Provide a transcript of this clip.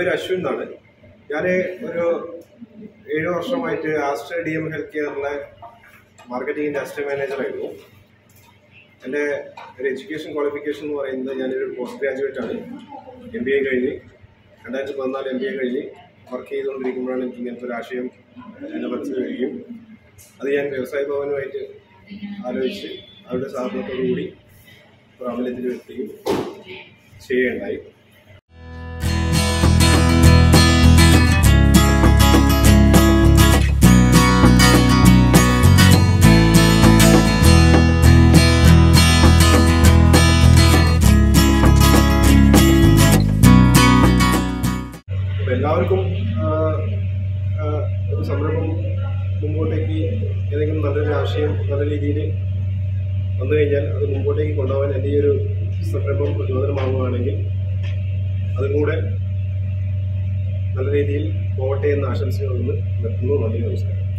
പേര് അശ്വിൻ എന്നാണ് ഞാൻ ഒരു ഏഴ് വർഷമായിട്ട് ആസ്റ്റർ ഡി എം ഹെൽത്ത് കെയറിലെ മാർക്കറ്റിംഗിൻ്റെ അസിസ്റ്റന്റ് മാനേജറായിരുന്നു എൻ്റെ ഒരു എഡ്യൂക്കേഷൻ ക്വാളിഫിക്കേഷൻ എന്ന് പറയുന്നത് ഞാനൊരു പോസ്റ്റ് ഗ്രാജുവേറ്റ് ആണ് എം ബി എ കഴിഞ്ഞ് രണ്ടായിരത്തി പതിനാല് എം ബി എ കഴിഞ്ഞ് വർക്ക് ചെയ്തുകൊണ്ടിരിക്കുമ്പോഴാണ് എനിക്ക് ഇങ്ങനത്തെ ഒരു ആശയം എൻ്റെ മനസ്സിൽ വരികയും അത് ഞാൻ വ്യവസായ ഭവനുമായിട്ട് ആലോചിച്ച് അവരുടെ സഹകരണത്തോടു കൂടി പ്രാബല്യത്തിൽ എത്തുകയും ചെയ്യുകയുണ്ടായി അപ്പോൾ എല്ലാവർക്കും ആ, ആ, ഒരു സംരംഭം മുമ്പോട്ടേക്ക് ഏതെങ്കിലും നല്ലൊരു ആശയം നല്ല രീതിയിൽ വന്നു കഴിഞ്ഞാൽ അത് മുമ്പോട്ടേക്ക് കൊണ്ടുപോകാൻ എൻ്റെ ഈ ഒരു സംരംഭം പ്രചോദനമാവുകയാണെങ്കിൽ അതും കൂടെ നല്ല രീതിയിൽ പോകട്ടെ എന്ന ആശംസകളൊന്ന് നിർത്തുന്നു നന്ദി നമസ്കാരം